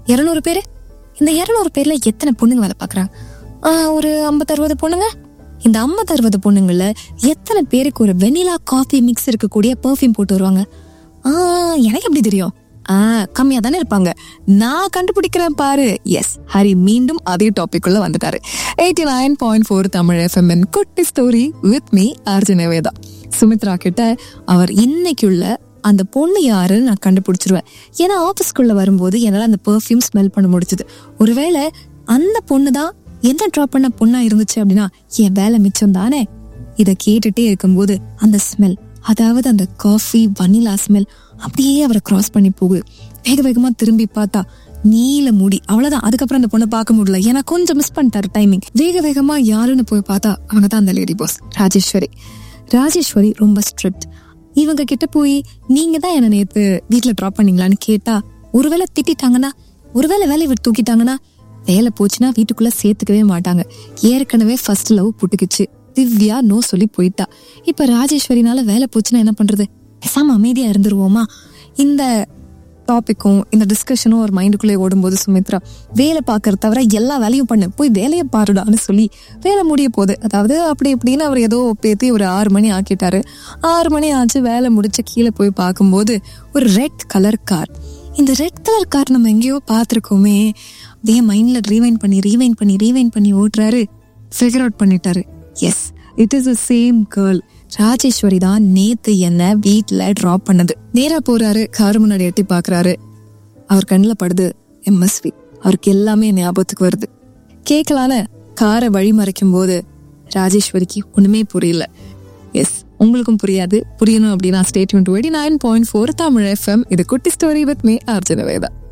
இருநூறு பேரு இந்த இருநூறு பேர்ல எத்தனை பொண்ணுங்க வேலை பாக்குறாங்க ஆஹ், ஒரு ஐம்பது அறுபது பொண்ணுங்க இந்த ஐம்பது அறுபது பொண்ணுங்கள எத்தனை பேருக்கு ஒரு வெனிலா காஃபி மிக்ஸ் இருக்கக்கூடிய பெர்ஃப்யூம் போட்டு வருவாங்க ஆஹ், எனக்கு எப்படி தெரியும் ஆ கம்மியா தானே இருப்பாங்க நான் கண்டுபிடிக்கிறேன் பாரு எஸ் ஹரி மீண்டும் அதே டாபிக் உள்ள வந்துட்டாரு eighty nine point four Tamil எஃப்எம்என் குட்டி story with me Arjuna Veda Sumithra கிட்ட அவர் இன்னைக்குள்ள அந்த பொண்ணு யாருன்னு நான் கண்டுபிடிச்சிருவேன் ஏன்னா ஆஃபீஸ்க்குள்ள வரும்போது என்னால் அந்த பெர்ஃப்யூம் ஸ்மெல் பண்ண முடிச்சுது ஒருவேளை அந்த பொண்ணு தான் என்ன ட்ராப் பண்ண பொண்ணா இருந்துச்சு அப்படின்னா என் வேலை மிச்சம் தானே இதை கேட்டுட்டே இருக்கும்போது அந்த ஸ்மெல் அதாவது அந்த காஃபி வனிலா ஸ்மெல் அப்படியே அவரை கிராஸ் பண்ணி போகுது வேக வேகமா திரும்பி பார்த்தா நீல முடி அவ்வளவுதான் அதுக்கப்புறம் அந்த பொண்ணை பார்க்க முடியல ஏன்னா கொஞ்சம் மிஸ் பண்ணிட்டாரு டைமிங் வேக வேகமா யாருன்னு போய் பார்த்தா அவங்க தான் அந்த லேடி பாஸ் ராஜேஸ்வரி ராஜேஸ்வரி ரொம்ப ஸ்ட்ரிக்ட் இவங்க கிட்ட போய் நீங்க தான் என்ன நேத்து வீட்ல ட்ராப் பண்ணீங்களான்னு கேட்டா ஒருவேளை திட்டிட்டாங்கன்னா ஒருவேளை வேலையை விட்டு தூக்கிட்டாங்கன்னா வேலை போச்சுன்னா வீட்டுக்குள்ள சேர்த்துக்கவே மாட்டாங்க ஏற்கனவே ஃபர்ஸ்ட் லவ் புட்டுக்குச்சு திவ்யா நோ சொல்லி போயிட்டா இப்ப ராஜேஸ்வரினால வேலை போச்சுன்னா என்ன பண்றது பேசாம அமைதியா இருந்துருவோமா இந்த டாபிக்கும் இந்த டிஸ்கஷனும் ஒரு மைண்டுக்குள்ளே ஓடும்போது சுமித்ரா வேலை பார்க்கறத தவிர எல்லா வேலையும் பண்ணு போய் வேலையை பாருடான்னு சொல்லி வேலை முடிய போகுது அதாவது அப்படி இப்படின்னு அவர் ஏதோ பேத்தி ஒரு ஆறு மணி ஆக்கிட்டாரு ஆறு மணி ஆச்சு வேலை முடிச்சு கீழே போய் பார்க்கும்போது ஒரு ரெட் கலர் கார் இந்த ரெட் கலர் கார் நம்ம எங்கேயோ பார்த்துருக்கோமே அப்படியே மைண்ட்ல ரீவைண்ட் பண்ணி ரீவைண்ட் பண்ணி ரீவைண்ட் பண்ணி ஓட்டுறாரு ஃபிகர் அவுட் பண்ணிட்டாரு yes it is the same girl Rajeshwari தான் நேத்து என்ன வீட்ல டிராப் பண்ணது நேரா போறாரு கார் முன்னாடி எட்டி பாக்குறாரு அவர் கண்ணில் படுது எம்எஸ்வி அவருக்கு எல்லாமே ஞாபகத்துக்கு வருது கேட்கலான காரை வழி மறைக்கும் போது ராஜேஸ்வரிக்கு ஒண்ணுமே புரியல எஸ் உங்களுக்கும் புரியாது புரியணும் அப்படின்னா ஸ்டேட்மெண்ட் வெடி nine point four Tamil F M குட்டி story with me Arjuna Veda